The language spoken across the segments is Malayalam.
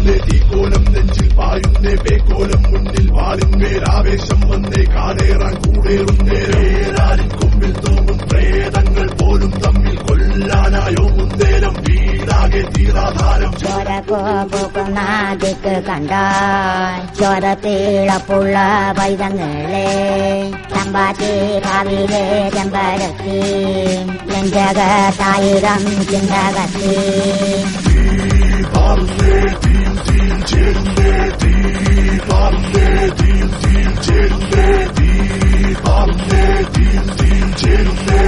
പായുന്നേ തീക്കോലം നെഞ്ചിൽ പായുന്നേ പേക്കോലം മുന്നിൽ വാളിന്മേൽ ആവേശം വന്നേ കാടേറാൻ കൂടേറുന്നേ ഏതാനും കൊമ്പിൽ തോന്നും പ്രേതങ്ങൾ പോലും തമ്മിൽ കൊല്ലാനായോ മുന്തേലം വീടാകെ തീരാധാരം ചോരക്കോ പൂക്കുന്ന ദിക്ക് കണ്ടാൽ ചോരത്തിളപ്പുള്ള പൈതങ്ങളെ ചമ്പാത്തി കാവിലെ ചെമ്പരത്തി നെഞ്ചകത്തായിരം ചിന്തകത്തി പാറുന്നേ തീയും തീയും ചേരുന്നേ തീ പാറുന്നേ തീയും തീയും ചേരുന്നേ തീ പാറുന്നേ തീയും തീയും ചേരുന്നേ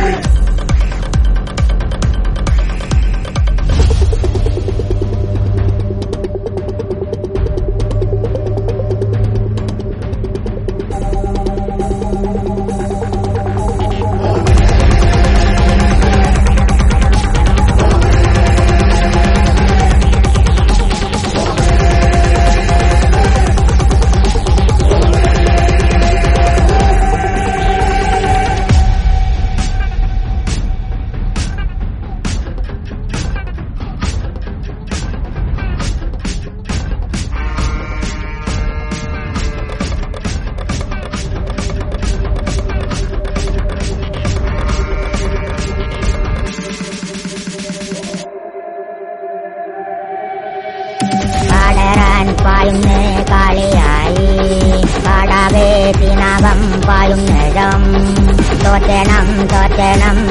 കാടരാൻ പായുന്നേ കാളിയായി കാടാകെ തിനകം പായുന്നേരം തോറ്റണം തോറ്റണം